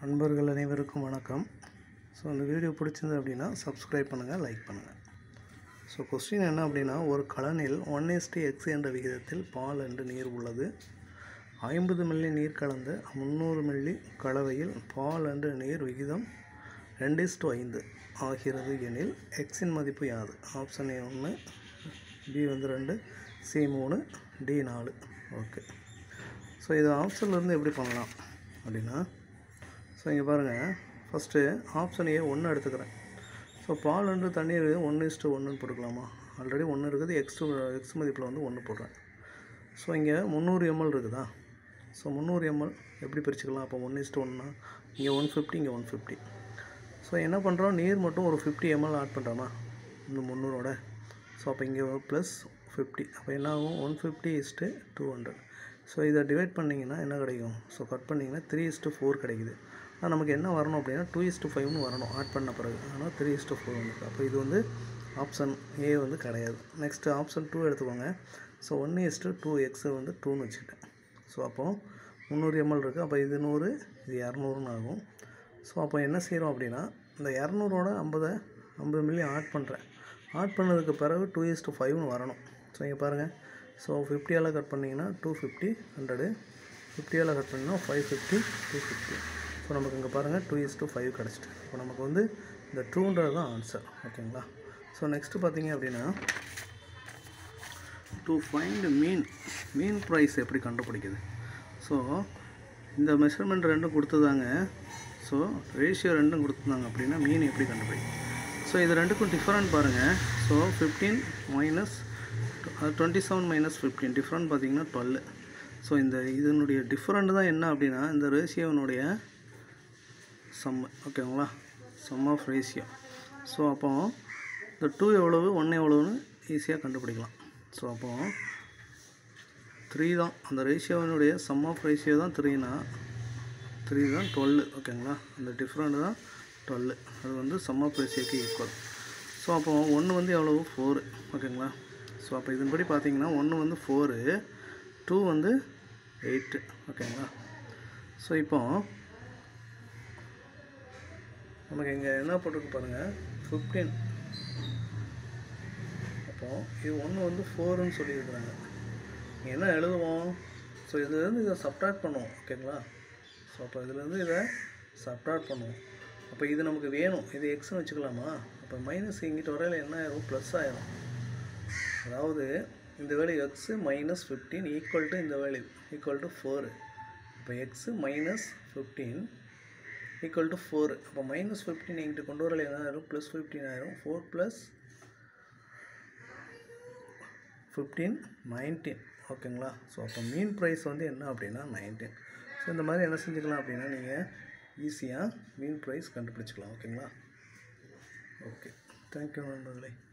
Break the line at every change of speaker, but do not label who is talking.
நண்பர்கள் அனைவருக்கும் வணக்கம் ஸோ இந்த வீடியோ பிடிச்சிருந்தது அப்படின்னா சப்ஸ்கிரைப் பண்ணுங்கள் லைக் பண்ணுங்கள் ஸோ கொஸ்டின் என்ன அப்படின்னா ஒரு கலனில் ஒன் எஸ்டி எக்ஸ் என்ற விகிதத்தில் பால் என்று நீர் உள்ளது ஐம்பது மில்லி நீர் கலந்த முந்நூறு மில்லி கலவையில் பால் என்று நீர் விகிதம் ரெண்டு இஸ்டு ஐந்து ஆகிறது எனில் எக்ஸின் மதிப்பு யாது ஆப்ஷன் ஏ ஒன்று பி வந்து ரெண்டு சி மூணு டி நாலு ஓகே ஸோ இது ஆப்ஷன்லேருந்து எப்படி பண்ணலாம் அப்படின்னா ஸோ இங்கே பாருங்கள் ஃபஸ்ட்டு ஆப்ஷன் ஏ ஒன்று எடுத்துக்கிறேன் ஸோ பால் வந்து தண்ணீர் ஒன்று இஸ்ட்டு ஒன்றுன்னு போட்டுக்கலாமா ஆல்ரெடி ஒன்று இருக்குது எக்ஸ் எக்ஸ் மதிப்பில் வந்து ஒன்று போடுறேன் ஸோ இங்கே முந்நூறு எம்எல் இருக்குதா ஸோ முந்நூறு எம்எல் எப்படி பிரிச்சுக்கலாம் அப்போ ஒன்று இஸ்ட்டு ஒன்றா இங்கே ஒன் ஃபிஃப்டி இங்கே ஒன் ஃபிஃப்டி ஸோ என்ன பண்ணுறோம் நீர் மட்டும் ஒரு ஃபிஃப்டி எம்எல் ஆட் பண்ணுறோமா இந்த முந்நூறோட ஸோ அப்போ இங்கே ப்ளஸ் ஃபிஃப்டி அப்போ என்ன ஆகும் one fifty is two hundred so இதை டிவைட் பண்ணிங்கன்னா என்ன கிடைக்கும் ஸோ கட் பண்ணிங்கன்னா த்ரீ இஸ்ட்டு ஃபோர் கிடைக்குது ஆனால் நமக்கு என்ன வரணும் அப்படின்னா டூ இஸ்ட்டு ஃபைவ்னு வரணும் ஆட் பண்ண பிறகு ஆனால் த்ரீ இஸ்ட்டு ஃபோர் வந்துருக்கு அப்போ இது வந்து ஆப்ஷன் ஏ வந்து கிடையாது நெக்ஸ்ட்டு ஆப்ஷன் டூ எடுத்துக்கோங்க ஸோ ஒன்று இஸ்ட்டு டூ எக்ஸை வந்து டூன்னு வச்சுட்டேன் ஸோ அப்போது முந்நூறு எம்எல் இருக்குது அப்போ இது நூறு இது இரநூறுன்னு ஆகும் ஸோ அப்போ என்ன செய்கிறோம் அப்படின்னா இந்த இரநூறோட ஐம்பதை ஐம்பது மில்லி ஆட் பண்ணுறேன் ஆட் பண்ணதுக்கு பிறகு டூ இஸ் டூ ஃபைவ்னு வரணும் ஸோ இங்கே பாருங்கள் ஸோ ஃபிஃப்டியால் கட் பண்ணிங்கன்னா டூ ஃபிஃப்டி ஹண்ட்ரடு ஃபிஃப்டியால் கட் பண்ணிங்கன்னா five fifty two fifty so நமக்கு இங்கே பாருங்கள் டூ இஸ் டூ ஃபைவ் கிடச்சிட்டு இப்போ நமக்கு வந்து இந்த டூன்றது தான் ஆன்சர் ஓகேங்களா ஸோ நெக்ஸ்ட்டு பார்த்தீங்க அப்படின்னா to find mean mean price எப்படி கண்டுபிடிக்குது ஸோ இந்த மெஷர்மெண்ட் ரெண்டும் கொடுத்ததாங்க ஸோ ரேஷியோ ரெண்டும் கொடுத்துருந்தாங்க அப்படின்னா மீன் எப்படி கண்டுபிடிக்கும் ஸோ இது ரெண்டுக்கும் டிஃப்ரெண்ட் பாருங்கள் so fifteen minus twenty seven minus fifteen different பார்த்தீங்கன்னா டுவெல் ஸோ இந்த இதனுடைய டிஃப்ரெண்ட் தான் என்ன அப்படின்னா இந்த ரேஷியோனுடைய சம் ஓகேங்களா சம் ஆஃப் ரேஷியோ ஸோ அப்போ இந்த டூ எவ்வளவு ஒன்று எவ்வளோன்னு ஈஸியாக கண்டுபிடிக்கலாம் ஸோ அப்போ த்ரீ தான் அந்த ரேஷியோனுடைய சம் ஆஃப் ரேஷியோ தான் த்ரீனா த்ரீ தான் டுவெல் ஓகேங்களா அந்த டிஃப்ரெண்ட் தான் டுவெல் அது வந்து சம் ஆஃப் ரேஷியோக்கு ஈக்குவல் ஸோ அப்போ ஒன்று வந்து எவ்வளவு ஃபோரு ஓகேங்களா ஸோ அப்போ இதன்படி பார்த்தீங்கன்னா ஒன்று வந்து ஃபோரு டூ வந்து எயிட்டு ஓகேங்களா ஸோ இப்போ நமக்கு இங்கே என்ன போட்டிருக்கு பாருங்கள் ஃபிஃப்டீன் அப்போது இது ஒன்று வந்து ஃபோருன்னு சொல்லியிருக்கிறாங்க இங்கே என்ன எழுதுவோம் ஸோ இதுலேருந்து இதை சப்ட்ராக்ட் பண்ணுவோம் ஓகேங்களா ஸோ அப்போ இதுலேருந்து இதை சப்ட்ராக்ட் பண்ணுவோம் அப்போ இது நமக்கு வேணும் இது எக்ஸ்னு வச்சுக்கலாமா அப்போ மைனஸ் இங்கிட்டு வரையில் என்ன ஆயிரும் ப்ளஸ் ஆயிரும் அதாவது இந்த value x minus fifteen equal to இந்த வேல்யூ ஈக்குவல் டு ஃபோரு இப்போ x minus fifteen equal to four அப்போ மைனஸ் ஃபிஃப்டீன் இங்கிட்டு கொண்டு வரல என்ன ஆயிரும் ப்ளஸ் ஃபிஃப்டீன் ஆயிரும் ஃபோர் ப்ளஸ் ஃபிஃப்டீன் நைன்டீன் ஓகேங்களா ஸோ அப்போ மீன் ப்ரைஸ் வந்து என்ன அப்படின்னா நைன்டீன் ஸோ இந்த மாதிரி என்ன செஞ்சுக்கலாம் அப்படின்னா நீங்கள் ஈஸியாக மீன் ப்ரைஸ் கண்டுபிடிச்சிக்கலாம் ஓகேங்களா ஓகே தேங்க்யூ நண்பர்களே